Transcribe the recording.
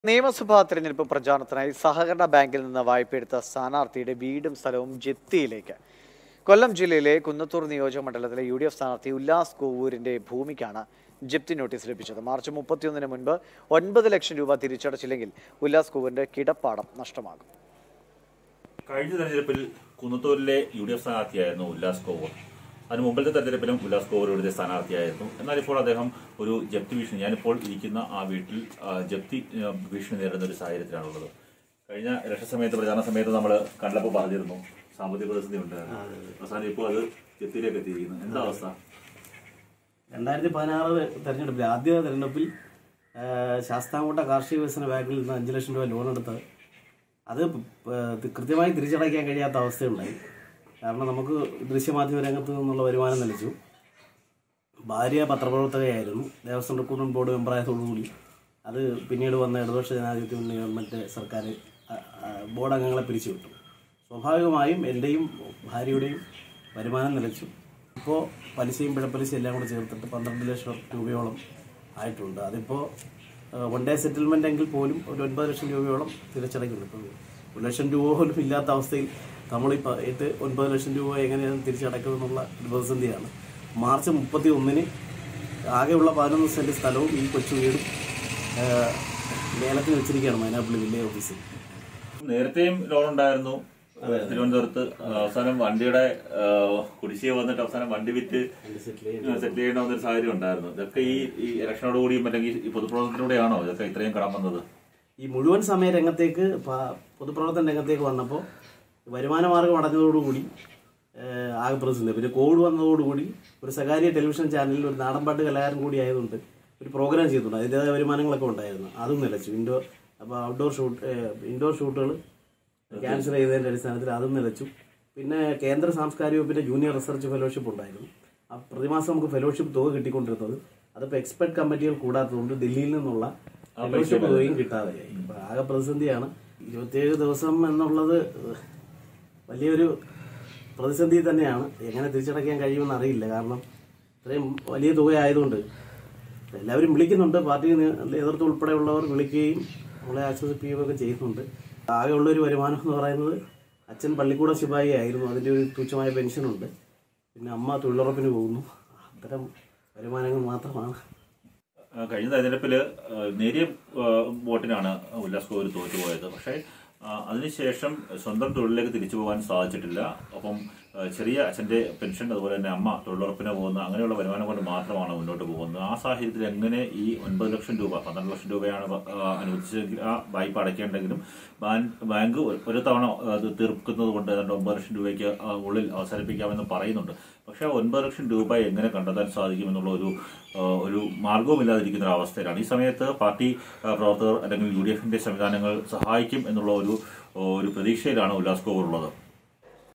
നിയമസഭാ തെരഞ്ഞെടുപ്പ് പ്രചാരണത്തിനായി സഹകരണ ബാങ്കിൽ നിന്ന് വായ്പയെടുത്ത സ്ഥാനാർത്ഥിയുടെ വീടും സ്ഥലവും ജപ്തിയിലേക്ക് കൊല്ലം ജില്ലയിലെ കുന്നത്തൂർ നിയോജക മണ്ഡലത്തിലെ യു ഡി എഫ് സ്ഥാനാർത്ഥി ഉല്ലാസ് കോവൂരിന്റെ ഭൂമിക്കാണ് ജപ്തി നോട്ടീസ് ലഭിച്ചത് മാർച്ച് മുപ്പത്തിയൊന്നിന് മുൻപ് ഒൻപത് ലക്ഷം രൂപ തിരിച്ചടച്ചില്ലെങ്കിൽ ഉല്ലാസ് കോവൂരിന്റെ കിടപ്പാടം നഷ്ടമാകും കഴിഞ്ഞ തെരഞ്ഞെടുപ്പിൽ കുന്നത്തൂരിലെ യു ഡി എഫ് സ്ഥാനാർത്ഥിയായിരുന്നു ഉല്ലാസ് കോവൂർ അതിന് മുമ്പിലത്തെ തെരഞ്ഞെടുപ്പിലും ഉല്ലാസ് കോവൂർ ഇവിടുത്തെ സ്ഥാനാർത്ഥിയായിരുന്നു എന്നാൽ ഇപ്പോൾ അദ്ദേഹം ഒരു ജപ്തി ഭീഷണി ഞാനിപ്പോൾ ഇരിക്കുന്ന ആ വീട്ടിൽ ആ, ജപ്തി ആ, ഭീഷണി നേരിടുന്ന ഒരു സാഹചര്യത്തിലാണുള്ളത് കഴിഞ്ഞ ഇലക്ഷൻ സമയത്ത് പ്രചാരണ സമയത്ത് നമ്മൾ കണ്ടപ്പോൾ പറഞ്ഞിരുന്നു സാമ്പത്തിക പ്രതിസന്ധി ഉണ്ടായിരുന്നു അവസാനം ഇപ്പോൾ അത് ജപ്തിയിലേക്ക് എത്തിയിരിക്കുന്നു എന്താ അവസ്ഥ രണ്ടായിരത്തി പതിനാറ് തെരഞ്ഞെടുപ്പിൽ ആദ്യ തെരഞ്ഞെടുപ്പിൽ ആ, ശാസ്താംകോട്ട കാർഷിക വികസന ബാങ്കിൽ നിന്ന് അഞ്ച് ലക്ഷം രൂപ ലോൺ എടുത്ത് അത് പ- കൃത്യമായി തിരിച്ചടയ്ക്കാൻ കഴിയാത്ത അവസ്ഥയുണ്ടായി കാരണം നമുക്ക് ദൃശ്യമാധ്യമ രംഗത്ത് നിന്നുള്ള വരുമാനം നിലച്ചു ഭാര്യ പത്രപ്രവർത്തകയായിരുന്നു ദേവസ്വം റിക്രൂട്ട്മെന്റ് ബോർഡ് മെമ്പറായതോടുകൂടി അത് പിന്നീട് വന്ന ഇടതുപക്ഷ ജനാധിപത്യ മുന്നണി ഗവൺമെൻറ് സർക്കാർ ആ, ആ, ബോർഡ് അംഗങ്ങളെ പിരിച്ചുവിട്ടു സ്വാഭാവികമായും എൻ്റെയും ഭാര്യയുടെയും വരുമാനം നിലച്ചു ഇപ്പോൾ പലിശയും പിഴപ്പലിശയും എല്ലാം കൂടെ ചേർത്തിട്ട് പന്ത്രണ്ട് ലക്ഷം രൂപയോളം ആയിട്ടുണ്ട് അതിപ്പോൾ വൺ ഡേ സെറ്റിൽമെൻ്റ് എങ്കിൽ പോലും ഒരു ഒൻപത് ലക്ഷം രൂപയോളം തിരിച്ചടയ്ക്കുന്നു ഇപ്പോൾ ഒരു ലക്ഷം രൂപ പോലും ഇല്ലാത്ത അവസ്ഥയിൽ നമ്മളിപ്പോൾ എട്ട് ഒൻപത് ലക്ഷം രൂപ എങ്ങനെയാണ് തിരിച്ചടക്കുമെന്നുള്ള ഒരു പ്രതിസന്ധിയാണ് മാർച്ച് മുപ്പത്തി ഒന്നിന് ആകെയുള്ള പതിനൊന്ന് സെൻറ്റ് സ്ഥലവും ഈ കൊച്ചു വീടും ആ, ലേലത്തിന് വെച്ചിരിക്കുകയാണ് മൈനാപ്പള്ളി വില്ലേജ് ഓഫീസിൽ നേരത്തെയും ലോൺ ഉണ്ടായിരുന്നു തിരുവനന്തപുരത്ത് അവസാനം വണ്ടിയുടെ ആ, കുടിശ്ശിക വന്നിട്ട് അവസാനം വണ്ടി വിറ്റ് സെറ്റിൽ ചെയ്യണമെന്ന ഒരു സാഹചര്യം ഉണ്ടായിരുന്നു ഇതൊക്കെ ഈ ഈ ഇലക്ഷനോടുകൂടിയും അല്ലെങ്കിൽ ഈ പൊതുപ്രവർത്തനത്തിലൂടെയാണോ ഇതൊക്കെ ഇത്രയും കടം വന്നത് ഈ മുഴുവൻ സമയ രംഗത്തേക്ക് പ- പൊതുപ്രവർത്തന രംഗത്തേക്ക് വന്നപ്പോൾ വരുമാന മാർഗം അടഞ്ഞതോടുകൂടി ഏഹ്, ആകെ പ്രതിസന്ധി പിന്നെ കോവിഡ് വന്നതോടുകൂടി ഒരു സ്വകാര്യ ടെലിവിഷൻ ചാനലിൽ ഒരു നാടൻപാട്ട് കലാകാരൻ കൂടി ആയതുകൊണ്ട് ഒരു പ്രോഗ്രാം ചെയ്തിട്ടുണ്ട് അതിൻ്റെതായ വരുമാനങ്ങളൊക്കെ ഉണ്ടായിരുന്നു അതും നിലച്ചു ഇൻഡോർ അപ്പോൾ ഔട്ട്ഡോർ ഷൂട്ട് ഇൻഡോർ ഷൂട്ടുകൾ ക്യാൻസൽ ചെയ്തതിൻ്റെ അടിസ്ഥാനത്തിൽ അതും നിലച്ചു പിന്നെ കേന്ദ്ര സാംസ്കാരിക വകുപ്പിൻ്റെ ജൂനിയർ റിസർച്ച് ഫെലോഷിപ്പ് ഉണ്ടായിരുന്നു ആ പ്രതിമാസം നമുക്ക് ഫെലോഷിപ്പ് തുക കിട്ടിക്കൊണ്ടിരുന്നത് അതിപ്പോൾ എക്സ്പെർട്ട് കമ്മിറ്റികൾ കൂടാത്തതുകൊണ്ട് ഡൽഹിയിൽ നിന്നുള്ള ഫെലോഷിപ്പ് തുകയും കിട്ടാതെയായി ഇപ്പൊ ആകെ പ്രതിസന്ധിയാണ് ഇരുപത്തിയേഴ് ദിവസം എന്നുള്ളത് വലിയൊരു പ്രതിസന്ധി തന്നെയാണ് എങ്ങനെ തിരിച്ചടയ്ക്കാൻ കഴിയുമെന്ന് അറിയില്ല കാരണം ഇത്രയും വലിയ തുക ആയതുകൊണ്ട് എല്ലാവരും വിളിക്കുന്നുണ്ട് പാർട്ടി നേ- നേതൃത്വം ഉൾപ്പെടെയുള്ളവർ വിളിക്കുകയും നമ്മളെ ആശ്വസിപ്പിക്കുകയും ഒക്കെ ചെയ്യുന്നുണ്ട് ആകെയുള്ള ഒരു വരുമാനം എന്ന് പറയുന്നത് അച്ഛൻ പള്ളിക്കൂട ശിപായി ആയിരുന്നു അതിൻ്റെ ഒരു തുച്ഛമായ പെൻഷനുണ്ട് പിന്നെ അമ്മ തൊഴിലുറപ്പിന് പോകുന്നു അത്തരം വരുമാനങ്ങൾ മാത്രമാണ് ആ, കഴിഞ്ഞ തെരഞ്ഞെടുപ്പിൽ നേരിയ ആ, വോട്ടിനാണ് ഉല്ലാസ് കോവൂർ തോറ്റുപോയത് പക്ഷേ ആ, അതിനുശേഷം സ്വന്തം തൊഴിലിലേക്ക് തിരിച്ചു പോകാൻ സാധിച്ചിട്ടില്ല അപ്പം ആ, ചെറിയ അച്ഛന്റെ പെൻഷൻ അതുപോലെ തന്നെ അമ്മ തൊഴിലുറപ്പിന് പോകുന്ന അങ്ങനെയുള്ള വരുമാനം കൊണ്ട് മാത്രമാണ് മുന്നോട്ട് പോകുന്നത് ആ സാഹചര്യത്തിൽ എങ്ങനെ ഈ ഒൻപത് ലക്ഷം രൂപ പന്ത്രണ്ട് ലക്ഷം രൂപയാണ് ആ, അനുവദിച്ചെങ്കിൽ ആ വായ്പ അടയ്ക്കേണ്ടെങ്കിലും ബാൻ- ബാങ്ക് ഒരു തവണ അത് തീർക്കുന്നത് കൊണ്ട് ഏതാണ്ട് ഒമ്പത് ലക്ഷം രൂപയ്ക്ക് ആ, ഉള്ളിൽ അവസാനിപ്പിക്കാമെന്ന് പറയുന്നുണ്ട് പക്ഷേ ആ ഒൻപത് ലക്ഷം രൂപ എങ്ങനെ കണ്ടെത്താൻ സാധിക്കുമെന്നുള്ള ഒരു ആ, ഒരു മാർഗവുമില്ലാതിരിക്കുന്ന ഒരു അവസ്ഥയിലാണ് ഈ സമയത്ത് പാർട്ടി ആ, പ്രവർത്തകർ അല്ലെങ്കിൽ യു ഡി എഫിന്റെ സംവിധാനങ്ങൾ സഹായിക്കും എന്നുള്ള ഒരു ഒരു പ്രതീക്ഷയിലാണ് ഉല്ലാസ് കോവൂർ ഉള്ളത്